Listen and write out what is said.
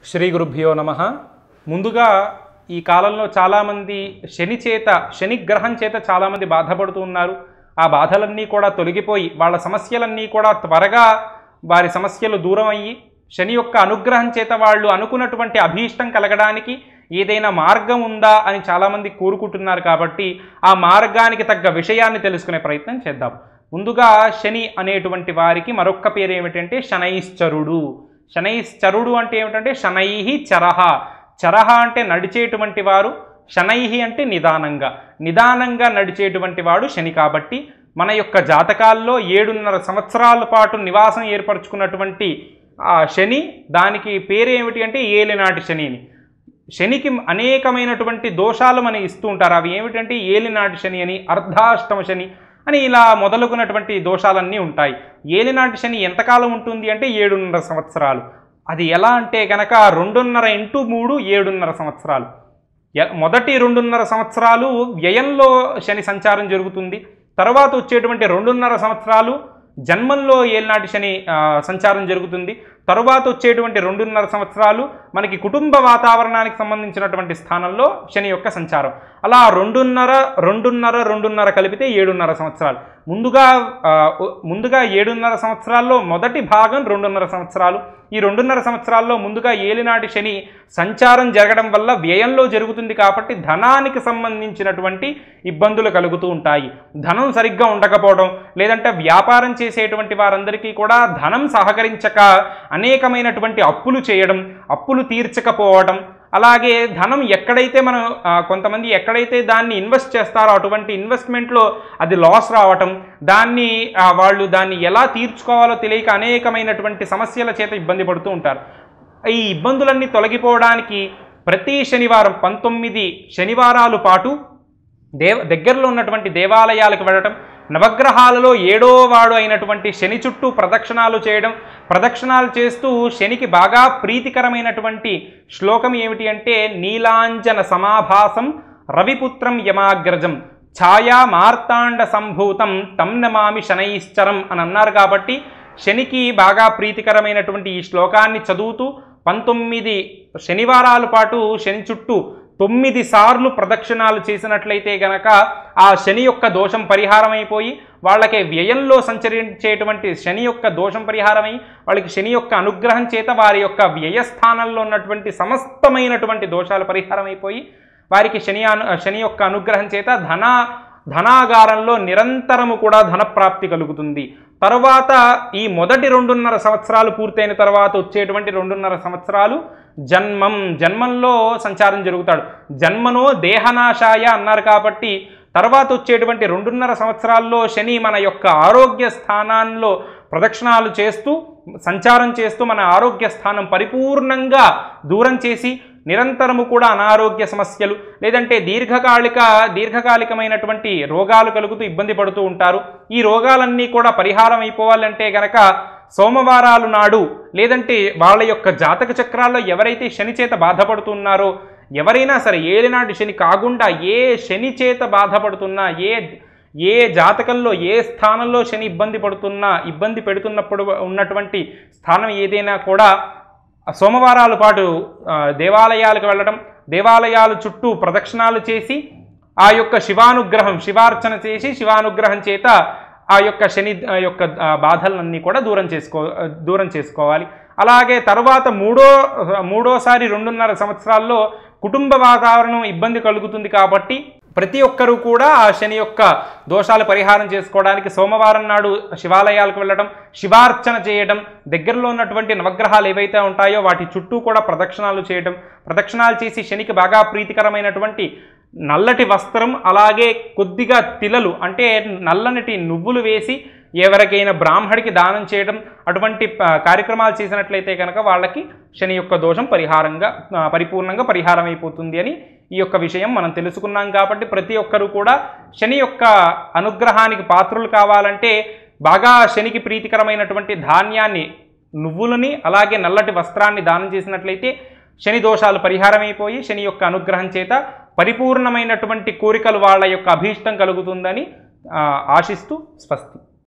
శ్రీ గురుభ్యో నమ ముందుగా ఈ కాలంలో చాలామంది శని చేత శని గ్రహం చేత చాలామంది బాధపడుతూ ఉన్నారు ఆ బాధలన్నీ కూడా తొలగిపోయి వాళ్ళ సమస్యలన్నీ కూడా త్వరగా వారి సమస్యలు దూరం అయ్యి శని యొక్క అనుగ్రహం చేత వాళ్ళు అనుకున్నటువంటి అభీష్టం కలగడానికి ఏదైనా మార్గం ఉందా అని చాలామంది కోరుకుంటున్నారు కాబట్టి ఆ మార్గానికి తగ్గ విషయాన్ని తెలుసుకునే ప్రయత్నం చేద్దాం ముందుగా శని అనేటువంటి వారికి మరొక్క పేరు ఏమిటంటే శనైశ్చరుడు శనైశ్చరుడు అంటే ఏమిటంటే శనైహి చరహ చరహ అంటే నడిచేటువంటి వారు శనైహి అంటే నిదానంగా నిదానంగా నడిచేటువంటి వాడు శని కాబట్టి మన యొక్క జాతకాల్లో ఏడున్నర సంవత్సరాల పాటు నివాసం ఏర్పరచుకున్నటువంటి ఆ శని దానికి పేరు ఏమిటి అంటే ఏలినాటి శని అని శనికి అనేకమైనటువంటి దోషాలు మనం ఇస్తూ ఉంటారు అవి ఏమిటంటే ఏలినాటి శని అని అర్ధాష్టమ శని అని ఇలా మొదలుకున్నటువంటి దోషాలన్నీ ఉంటాయి ఏలినాటి శని ఎంతకాలం ఉంటుంది అంటే ఏడున్నర సంవత్సరాలు అది ఎలా అంటే గనక రెండున్నర ఇంటూ మూడు ఏడున్నర సంవత్సరాలు ఎ- మొదటి రెండున్నర సంవత్సరాలు వ్యయంలో శని సంచారం జరుగుతుంది తర్వాత వచ్చేటువంటి రెండున్నర సంవత్సరాలు జన్మంలో ఏలినాటి శని ఆ, సంచారం జరుగుతుంది తరువాత వచ్చేటువంటి రెండున్నర సంవత్సరాలు మనకి కుటుంబ వాతావరణానికి సంబంధించినటువంటి స్థానంలో శని యొక్క సంచారం అలా రెండున్నర రెండున్నర రెండున్నర కలిపితే ఏడున్నర సంవత్సరాలు ముందుగా ఆ, ఉ- ముందుగా ఏడున్నర సంవత్సరాల్లో మొదటి భాగం రెండున్నర సంవత్సరాలు ఈ రెండున్నర సంవత్సరాల్లో ముందుగా ఏలినాటి శని సంచారం జరగడం వల్ల వ్యయంలో జరుగుతుంది కాబట్టి ధనానికి సంబంధించినటువంటి ఇబ్బందులు కలుగుతూ ఉంటాయి ధనం సరిగ్గా ఉండకపోవడం లేదంటే వ్యాపారం చేసేటువంటి వారందరికీ కూడా ధనం సహకరించక అనేకమైనటువంటి అప్పులు చేయడం అప్పులు తీర్చకపోవడం అలాగే ధనం ఎక్కడైతే మనం ఆ, కొంతమంది ఎక్కడైతే దాన్ని ఇన్వెస్ట్ చేస్తారో అటువంటి ఇన్వెస్ట్మెంట్లో అది లాస్ రావటం దాన్ని ఆ, వాళ్ళు దాన్ని ఎలా తీర్చుకోవాలో తెలియక అనేకమైనటువంటి సమస్యల చేత ఇబ్బంది పడుతూ ఉంటారు ఈ ఇబ్బందులన్నీ తొలగిపోవడానికి ప్రతి శనివారం పంతొమ్మిది శనివారాలు పాటు దేవ దగ్గరలో ఉన్నటువంటి దేవాలయాలకు వెళ్ళటం నవగ్రహాలలో ఏడో వాడు అయినటువంటి శని చుట్టూ ప్రదక్షిణాలు చేయడం ప్రదక్షిణాలు చేస్తూ శనికి బాగా ప్రీతికరమైనటువంటి శ్లోకం ఏమిటి అంటే నీలాంజన సమాభాసం రవిపుత్రం యమాగ్రజం ఛాయా మార్తాండ సంభూతం తం నమామి శనైశ్చరం అని అన్నారు కాబట్టి శనికి బాగా ప్రీతికరమైనటువంటి ఈ శ్లోకాన్ని చదువుతూ పంతొమ్మిది శనివారాల పాటు శని చుట్టూ తొమ్మిది సార్లు ప్రదక్షిణాలు చేసినట్లయితే గనక ఆ శని యొక్క దోషం పరిహారం అయిపోయి వాళ్ళకి వ్యయంలో సంచరించేటువంటి శని యొక్క దోషం పరిహారమై వాళ్ళకి శని యొక్క అనుగ్రహం చేత వారి యొక్క వ్యయస్థానంలో ఉన్నటువంటి సమస్తమైనటువంటి దోషాలు పరిహారం అయిపోయి వారికి శని అను శని యొక్క అనుగ్రహం చేత ధన ధనాగారంలో నిరంతరము కూడా ధనప్రాప్తి కలుగుతుంది తర్వాత ఈ మొదటి రెండున్నర సంవత్సరాలు పూర్తయిన తర్వాత వచ్చేటువంటి రెండున్నర సంవత్సరాలు జన్మం జన్మంలో సంచారం జరుగుతాడు జన్మనో దేహనాశాయ అన్నారు కాబట్టి తర్వాత వచ్చేటువంటి రెండున్నర సంవత్సరాల్లో శని మన యొక్క ఆరోగ్య స్థానాల్లో ప్రదక్షిణాలు చేస్తూ సంచారం చేస్తూ మన ఆరోగ్య స్థానం పరిపూర్ణంగా దూరం చేసి నిరంతరము కూడా అనారోగ్య సమస్యలు లేదంటే దీర్ఘకాలిక దీర్ఘకాలికమైనటువంటి రోగాలు కలుగుతూ ఇబ్బంది పడుతూ ఉంటారు ఈ రోగాలన్నీ కూడా పరిహారం అయిపోవాలంటే గనక సోమవారాలు నాడు లేదంటే వాళ్ళ యొక్క జాతక చక్రాల్లో ఎవరైతే శని చేత బాధపడుతున్నారో ఎవరైనా సరే ఏలినాటి శని కాకుండా ఏ శని చేత బాధపడుతున్నా ఏ ఏ జాతకంలో ఏ స్థానంలో శని ఇబ్బంది పడుతున్నా ఇబ్బంది పెడుతున్నప్పుడు ఉన్నటువంటి స్థానం ఏదైనా కూడా సోమవారాల పాటు ఆ, దేవాలయాలకు వెళ్ళడం దేవాలయాల చుట్టూ ప్రదక్షిణాలు చేసి ఆ యొక్క శివానుగ్రహం శివార్చన చేసి శివానుగ్రహం చేత ఆ యొక్క శని ఆ యొక్క ఆ, బాధలన్నీ కూడా దూరం చేసుకో దూరం చేసుకోవాలి అలాగే తర్వాత మూడో మూడోసారి రెండున్నర సంవత్సరాల్లో కుటుంబ వాతావరణం ఇబ్బంది కలుగుతుంది కాబట్టి ప్రతి ఒక్కరూ కూడా ఆ శని యొక్క దోషాలు పరిహారం చేసుకోవడానికి సోమవారం నాడు శివాలయాలకు వెళ్ళడం శివార్చన చేయడం దగ్గరలో ఉన్నటువంటి నవగ్రహాలు ఏవైతే ఉంటాయో వాటి చుట్టూ కూడా ప్రదక్షిణాలు చేయడం ప్రదక్షిణాలు చేసి శనికి బాగా ప్రీతికరమైనటువంటి నల్లటి వస్త్రం అలాగే కొద్దిగా తిలలు అంటే నల్లనిటి నువ్వులు వేసి ఎవరికైనా బ్రాహ్మడికి దానం చేయడం అటువంటి ఆ, కార్యక్రమాలు చేసినట్లయితే కనుక వాళ్ళకి శని యొక్క దోషం పరిహారంగా ఆ, పరిపూర్ణంగా పరిహారం అయిపోతుంది అని ఈ యొక్క విషయం మనం తెలుసుకున్నాం కాబట్టి ప్రతి ఒక్కరూ కూడా శని యొక్క అనుగ్రహానికి పాత్రులు కావాలంటే బాగా శనికి ప్రీతికరమైనటువంటి ధాన్యాన్ని నువ్వులని అలాగే నల్లటి వస్త్రాన్ని దానం చేసినట్లయితే శని దోషాలు పరిహారమైపోయి శని యొక్క అనుగ్రహం చేత పరిపూర్ణమైనటువంటి కోరికలు వాళ్ళ యొక్క అభీష్టం కలుగుతుందని ఆ, ఆశిస్తూ స్వస్తి